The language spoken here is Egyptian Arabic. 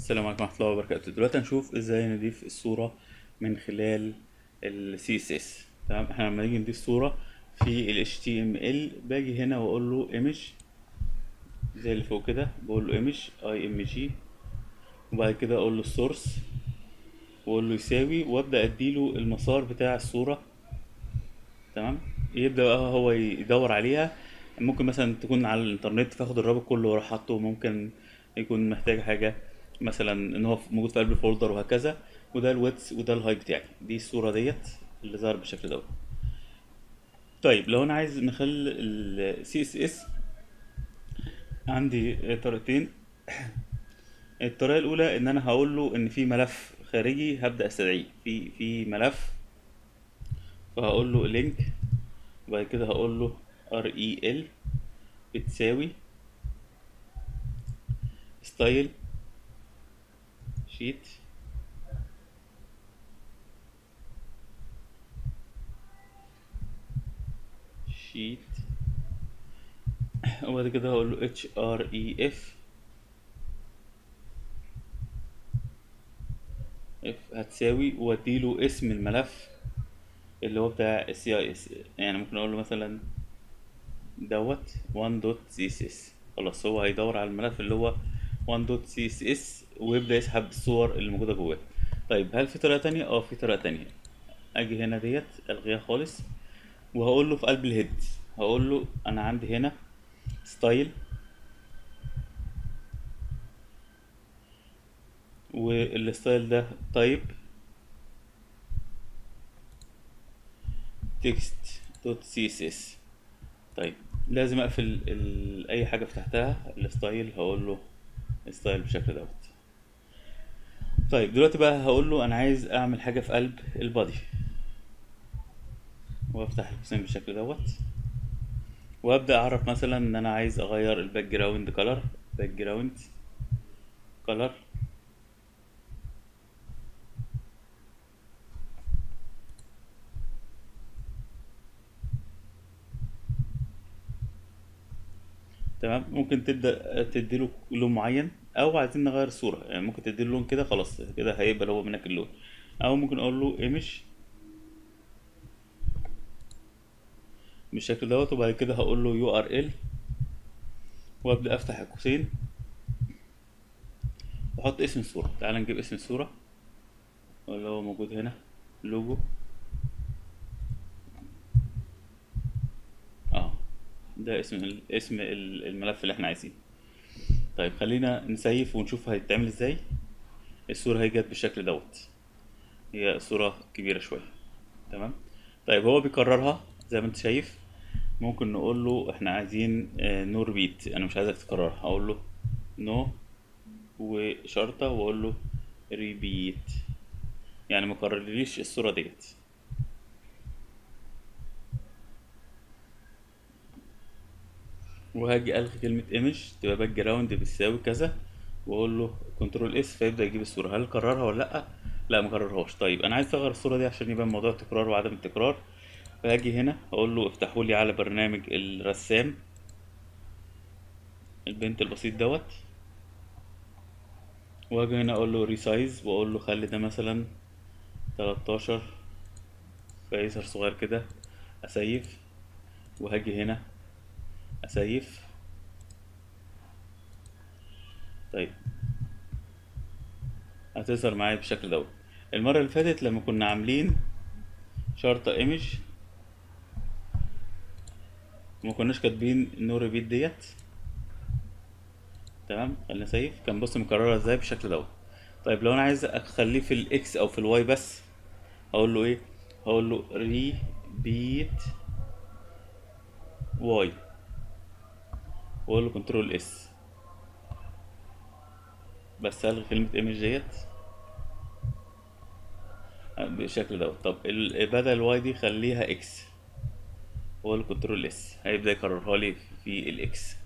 السلام عليكم ورحمة الله وبركاته دلوقتي هنشوف ازاي نضيف الصورة من خلال ال CSS تمام احنا لما نيجي نضيف صورة في ال HTML باجي هنا واقول له image زي اللي فوق كده بقول له image img وبعد كده اقول له source واقول له يساوي وابدا اديله المسار بتاع الصورة تمام يبدا بقى هو يدور عليها ممكن مثلا تكون على الانترنت فاخد الرابط كله واروح حاطه ممكن يكون محتاج حاجة مثلا ان هو موجود في قلب الفولدر وهكذا وده الويدث وده الهايت بتاعي دي الصورة ديت اللي ظهر بالشكل دوت طيب لو انا عايز نخلي ال CSS عندي طريقتين الطريقة الأولى إن أنا هقول له إن في ملف خارجي هبدأ أستدعيه في في ملف فهقول له لينك وبعد كده هقول له rel بتساوي ستايل شيت شيت وبعد كده هقول له href اف هتساوي واديله اسم الملف اللي هو بتاع السي اي اس يعني ممكن اقول له مثلا دوت 1.css خلاص هو هيدور على الملف اللي هو 1.css ويبدأ يسحب الصور اللي موجودة جواه طيب هل في طريقة تانية؟ اه في طريقة تانية اجي هنا ديت الغيها خالص وهقول له في قلب الهيد هقول له انا عندي هنا ستايل والستايل ده تايب تكست دوت سي اس اس طيب لازم اقفل ال... اي حاجه فتحتها الستايل هقول له ستايل بالشكل دوت طيب دلوقتي بقى هقول له انا عايز اعمل حاجه في قلب البادي وافتح القوسين بالشكل دوت وابدا اعرف مثلا ان انا عايز اغير الباك جراوند كلر باك جراوند كلر تمام ممكن تبدا تديله لون معين او عايزين نغير الصوره يعني ممكن تديله لون كده خلاص كده هيقبل هو منك اللون او ممكن اقول له ايمج بالشكل دوت وبعد كده هقول له يو ار ال وابدا افتح القوسين واحط اسم الصوره تعال نجيب اسم الصوره اللي هو موجود هنا لوجو اه ده اسم اسم الملف اللي احنا عايزينه طيب خلينا نسيف ونشوف هيتعمل ازاي الصورة هي جت بالشكل دوت هي صورة كبيرة شوية تمام طيب هو بيكررها زي ما انت شايف ممكن نقول له احنا عايزين نو ريبيت انا مش عايزك تكررها اقول له نو وشرطة واقول له ريبيت يعني مكررليش الصورة ديت وهاجي الغي كلمة ايمج تبقى باك جراوند بتساوي كذا واقول له كنترول اس فيبدأ يجيب الصورة هل كررها ولا لأ؟ لا مكررهاش طيب انا عايز اصغر الصورة دي عشان يبان موضوع التكرار وعدم التكرار فهاجي هنا اقول له افتحوا لي على برنامج الرسام البنت البسيط دوت واجي هنا اقول له ريسايز واقول له خلي ده مثلا 13 فيظهر صغير كده اسيف وهاجي هنا اسيف طيب هتظهر معايا بالشكل دوت المرة اللي فاتت لما كنا عاملين شرطة ايمج وما كناش كاتبين نو ريبيت ديت تمام خلينا سيف كان بص مكررة ازاي بالشكل دوت طيب لو انا عايز اخليه في الاكس او في الواي بس هقول له ايه هقول له ريبيت واي واقول له كنترول اس بس الغي كلمة ايمج ديت بالشكل دوت طب بدل الواي دي خليها اكس واقول له كنترول اس هيبدأ يكررها لي في الاكس